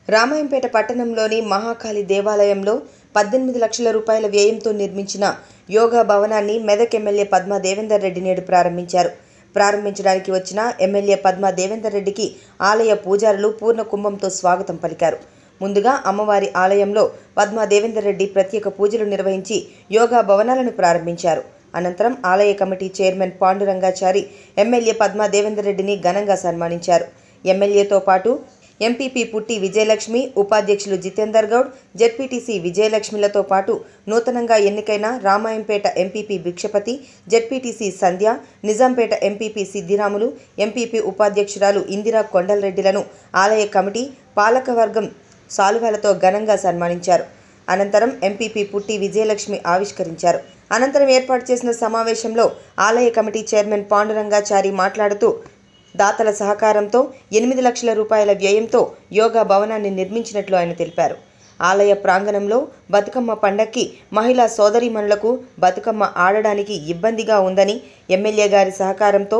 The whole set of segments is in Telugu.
రామాయంపేట పట్టణంలోని మహాకాళి దేవాలయంలో పద్దెనిమిది లక్షల రూపాయల వ్యయంతో నిర్మించిన యోగా భవనాన్ని మెదక్ ఎమ్మెల్యే పద్మా దేవేందర్ రెడ్డి నేడు ప్రారంభించారు ప్రారంభించడానికి వచ్చిన ఎమ్మెల్యే పద్మా దేవేందర్ రెడ్డికి ఆలయ పూజారులు పూర్ణ కుంభంతో స్వాగతం పలికారు ముందుగా అమ్మవారి ఆలయంలో పద్మా దేవేందర్ రెడ్డి ప్రత్యేక పూజలు నిర్వహించి యోగా భవనాలను ప్రారంభించారు అనంతరం ఆలయ committee chairman Pandurangachari MLA Padma Devender రెడ్డిని ఘనంగా సన్మానించారు ఎమ్మెల్యేతో పాటు ఎంపీపీ పుట్టి విజయలక్ష్మి ఉపాధ్యక్షులు జితేందర్ గౌడ్ జెడ్పీటీసీ విజయలక్ష్మిలతో పాటు నూతనంగా ఎన్నికైన Ramayampet MPP Bhikshapathi ZPTC Sandhya Nizampet MPP Siddiramulu MPP ఉపాధ్యక్షురాలు ఇందిరా కొండలరెడ్డిలను ఆలయ కమిటీ పాలకవర్గం సాలువాలతో ఘనంగా సన్మానించారు అనంతరం ఎంపీపీ పుట్టి విజయలక్ష్మి ఆవిష్కరించారు అనంతరం ఏర్పాటు చేసిన సమావేశంలో ఆలయ కమిటీ చైర్మన్ పాండురంగాచారి మాట్లాడుతూ దాతల సహకారంతో ఎనిమిది లక్షల రూపాయల వ్యయంతో యోగా భవనాన్ని నిర్మించినట్లు ఆయన తెలిపారు ఆలయ ప్రాంగణంలో బతుకమ్మ పండక్కి మహిళా సోదరీమణులకు బతుకమ్మ ఆడడానికి ఇబ్బందిగా ఉందని ఎమ్మెల్యే గారి సహకారంతో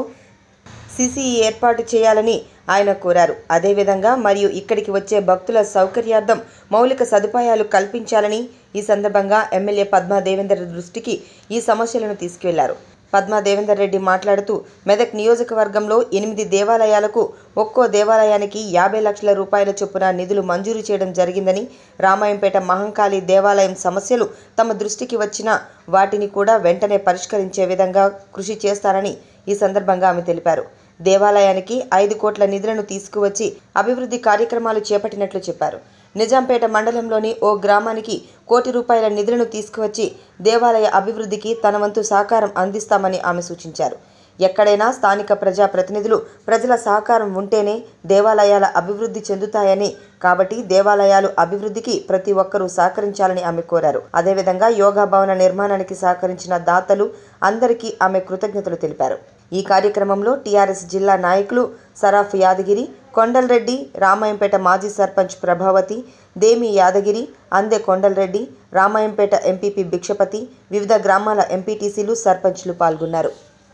సిసిఈ ఏర్పాటు చేయాలని ఆయన కోరారు అదేవిధంగా మరియు ఇక్కడికి వచ్చే భక్తుల సౌకర్యార్థం మౌలిక సదుపాయాలు కల్పించాలని ఈ సందర్భంగా ఎమ్మెల్యే పద్మా దేవేందర్ దృష్టికి ఈ సమస్యలను తీసుకువెళ్లారు పద్మా దేవేందర్ రెడ్డి మాట్లాడుతూ మెదక్ నియోజకవర్గంలో ఎనిమిది దేవాలయాలకు ఒక్కో దేవాలయానికి యాభై లక్షల రూపాయల చొప్పున నిధులు మంజూరు చేయడం జరిగిందని రామాయంపేట మహంకాళి దేవాలయం సమస్యలు తమ దృష్టికి వచ్చిన వాటిని కూడా వెంటనే పరిష్కరించే విధంగా కృషి చేస్తారని ఈ సందర్భంగా ఆమె తెలిపారు దేవాలయానికి ఐదు కోట్ల నిధులను తీసుకువచ్చి అభివృద్ధి కార్యక్రమాలు చేపట్టినట్లు చెప్పారు నిజాంపేట మండలంలోని ఓ గ్రామానికి కోటి రూపాయల నిధులను తీసుకువచ్చి దేవాలయ అభివృద్ధికి తన వంతు సహకారం అందిస్తామని ఆమె సూచించారు ఎక్కడైనా స్థానిక ప్రజా ప్రతినిధులు ప్రజల సహకారం ఉంటేనే దేవాలయాల అభివృద్ధి చెందుతాయని కాబట్టి దేవాలయాలు అభివృద్ధికి ప్రతి ఒక్కరూ సహకరించాలని ఆమె కోరారు అదేవిధంగా యోగా భవన నిర్మాణానికి సహకరించిన దాతలు అందరికీ ఆమె కృతజ్ఞతలు తెలిపారు ఈ కార్యక్రమంలో టీఆర్ఎస్ జిల్లా నాయకులు సరాఫ్ యాదగిరి కొండలరెడ్డి రామాయంపేట మాజీ సర్పంచ్ ప్రభావతి దేమి యాదగిరి అందె కొండలరెడ్డి రామాయంపేట ఎంపీపీ భిక్షపతి వివిధ గ్రామాల ఎంపీటీసీలు సర్పంచ్లు పాల్గొన్నారు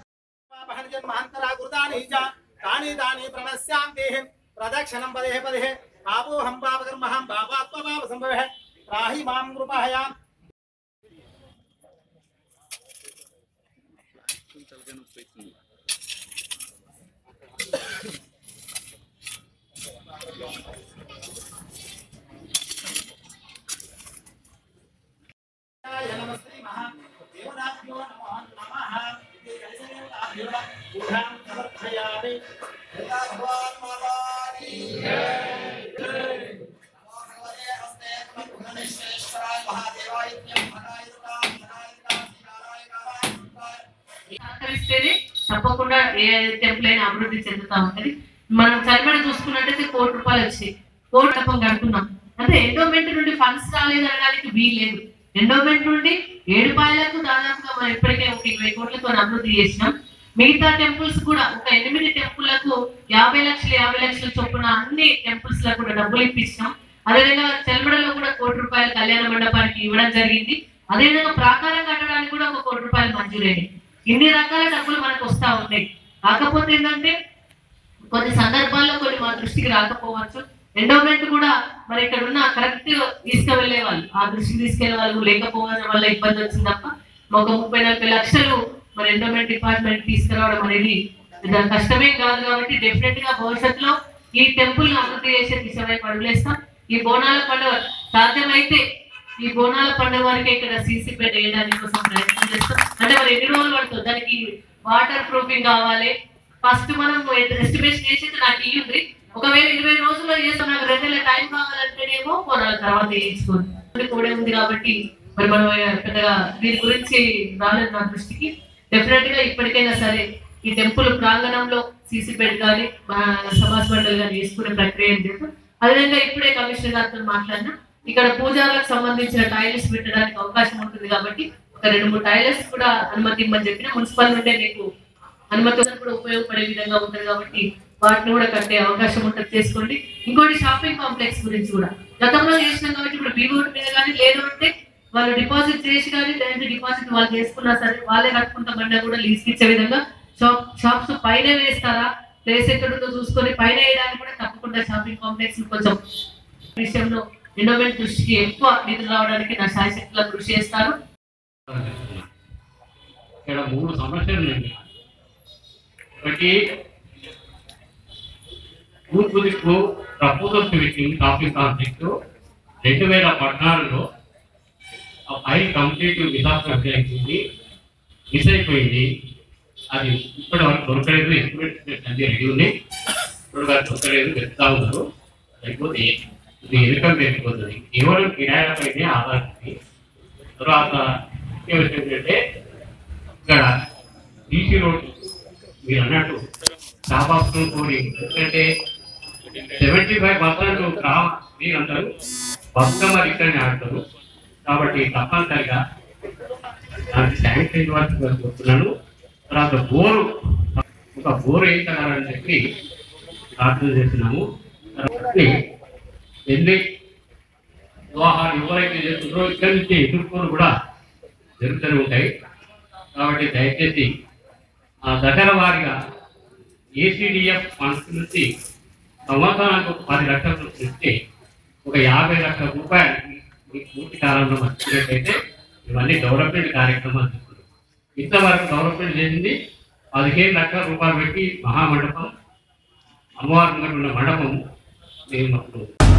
మహంతరాకృతాని చ తాని తాని ప్రణశ్యాంతి ప్రదక్షిణం పదే పదే పాపోహం పాపకర్మహం పాపాత్మ పాప సంభవ రాహి మాం కృపహయా నమస్తే మహా దేవతాభ్యో నమో నమః ఇది కలిసేవతాభ్యో ఊఢాం సమర్పయామి యథా భగవాన్ మాతాని సహకరిస్తేనే తప్పకుండా ఏ టెంపుల్ అయినా అభివృద్ధి చెందుతా ఉంటది మనం చదివిన చూసుకున్నట్టయితే కోటి రూపాయలు వచ్చాయి కోటి తప్పం కడుతున్నాం అంటే ఎండోమెంట్ నుండి ఫండ్స్ రాలేదు అనడానికి వీల్లేదు ఎండోమెంట్ నుండి ఏడుపాయలకు దాదాపుగా మనం ఇప్పటికే ఒక ఇరవై కోట్లతో అభివృద్ధి చేసినాం మిగతా టెంపుల్స్ కూడా ఒక ఎనిమిది టెంపుల్లకు యాభై లక్షలు యాభై లక్షల చొప్పున అన్ని టెంపుల్స్ లకు కూడా డబ్బులు ఇప్పించినాం అదేవిధంగా చెల్మడలో కూడా కోటి రూపాయలు కళ్యాణ మండపానికి ఇవ్వడం జరిగింది అదేవిధంగా ప్రాకారం కట్టడానికి కూడా ఒక కోటి రూపాయలు మంజూరైంది ఇన్ని రకాల డబ్బులు మనకు వస్తా ఉన్నాయి కాకపోతే ఏంటంటే కొన్ని సందర్భాల్లో కొన్ని మా దృష్టికి రాకపోవచ్చు ఎండోమెంట్ కూడా మరి ఇక్కడ ఉన్న కరెక్ట్ తీసుకువెళ్లే వాళ్ళు ఆ దృష్టికి తీసుకెళ్లే వాళ్ళు లేకపోవడం వల్ల ఇబ్బంది వచ్చింది తప్ప ఒక ముప్పై నలభై లక్షలు మరి ఎండోమెంట్ డిపార్ట్మెంట్ తీసుకురావడం అనేది పెద్ద కష్టమే కాదు కాబట్టి డెఫినెట్ గా భవిష్యత్తులో ఈ టెంపుల్ ను అభివృద్ధి చేసే దిశపై పడులేస్తాం ఈ బోనాల పండుగ సాధ్యమైతే ఈ బోనాల పండుగ వరకే ఇక్కడ సీసీ బెడ్ వేయడానికి కోసం ప్రయత్నం చేస్తాం అంటే మరి ఎన్ని రోజులు పడుతుంది దానికి వాటర్ ప్రూఫింగ్ కావాలి ఫస్ట్ మనం ఎస్టిమేషన్ చేసి నాకు ఇయ్యండి ఒకవేళ ఇరవై రోజుల్లో చేస్తాం నాకు రెండు నెలల టైం కావాలంటేనేమో కొనాలి తర్వాత వేయించుకోండి కూడా ఉంది కాబట్టి మరి మనం పెద్దగా దీని గురించి రాలేదు నా దృష్టికి డెఫినెట్ గా ఇప్పటికైనా సరే ఈ టెంపుల్ ప్రాంగణంలో సీసీ బెడ్ కానీ సమాజ్ మండలి కానీ వేసుకునే ప్రక్రియ ఏం చేస్తాం అదేవిధంగా ఇప్పుడే కమిషనర్ గారితో మాట్లాడినా ఇక్కడ పూజాలకు సంబంధించిన టైల్స్ పెట్టడానికి అవకాశం ఉంటుంది కాబట్టి ఒక రెండు మూడు టైలర్స్ కూడా అనుమతి ఇమ్మని చెప్పిన మున్సిపల్ నుండే మీకు అనుమతి కూడా ఉపయోగపడే విధంగా ఉంటుంది కాబట్టి వాటిని కూడా కట్టే అవకాశం ఉంటుంది చేసుకోండి ఇంకోటి షాపింగ్ కాంప్లెక్స్ గురించి కూడా గతంలో చేసినాం కాబట్టి ఇప్పుడు బీబోర్డు మీద కానీ లేదు అంటే వాళ్ళు డిపాజిట్ చేసి కానీ లేదంటే డిపాజిట్ వాళ్ళు చేసుకున్నా సరే వాళ్ళే కట్టుకుంటామన్నా కూడా లీజ్ ఇచ్చే విధంగా షాప్ షాప్స్ పైన వేస్తారా ప్లేస్ ఎక్కడుందో చూసుకొని పైన వేయడానికి కూడా తప్పకుండా షాపింగ్ కాంప్లెక్స్ కొంచెం విషయంలో ఎండోమెంట్ దృష్టికి ఎక్కువ నిధులు రావడానికి నా శాయశక్తుల కృషి చేస్తాను ఇక్కడ మూడు సమస్యలు ఉన్నాయి ఒకటి తూర్పు దిక్కు ప్రపోజల్ మీటింగ్ టాపిక్ కాన్ఫ్లిక్ట్ రెండు వేల పద్నాలుగులో ఆ ఫైల్ కంప్లీట్ విధానం జరిగింది మిస్ అయిపోయింది అది ఇప్పటి వరకు దొరకలేదు ఎస్టిమేట్ అది రెడీ ఉంది ఇప్పుడు వరకు దొరకలేదు వెళ్తా ఉన్నారు లేకపోతే ఇది ఎన్నికలు పెరిగిపోతుంది కేవలం కిరాయిలపైనే ఆధారపడి తర్వాత ముఖ్య విషయం ఏంటంటే ఇక్కడ బీసీ రోడ్ మీరు అన్నట్టు శాపాప్తం కోరి ఎందుకంటే సెవెంటీ ఫైవ్ పర్సెంట్ గ్రామ స్త్రీలందరూ బతుకమ్మ రిటర్న్ ఆడతారు కాబట్టి తప్పనిసరిగా దానికి శాంక్షన్ ఇవ్వాల్సి వస్తున్నాను తర్వాత బోరు ఒక బోరు వేయించగలని చెప్పి ప్రార్థన చేస్తున్నాము తర్వాత ఎన్ని వివాహాలు ఎవరైతే చేస్తున్నారో ఇక్కడి నుంచి ఎదుర్కొని కూడా జరుగుతూనే ఉంటాయి కాబట్టి దయచేసి ఆ దశల వారిగా ఏసీడిఎఫ్ ఫండ్స్ నుంచి సంవత్సరానికి ఒక పది లక్షల రూపాయలు ఇస్తే ఒక యాభై లక్షల రూపాయలు ఈ పూర్తి కాలంలో వచ్చినట్టయితే ఇవన్నీ డెవలప్మెంట్ కార్యక్రమాలు చేస్తున్నాం ఇంతవరకు డెవలప్మెంట్ చేసింది పదిహేను లక్షల రూపాయలు పెట్టి మహామండపం అమ్మవారి ముంగట ఉన్న మండపం మేము అప్పుడు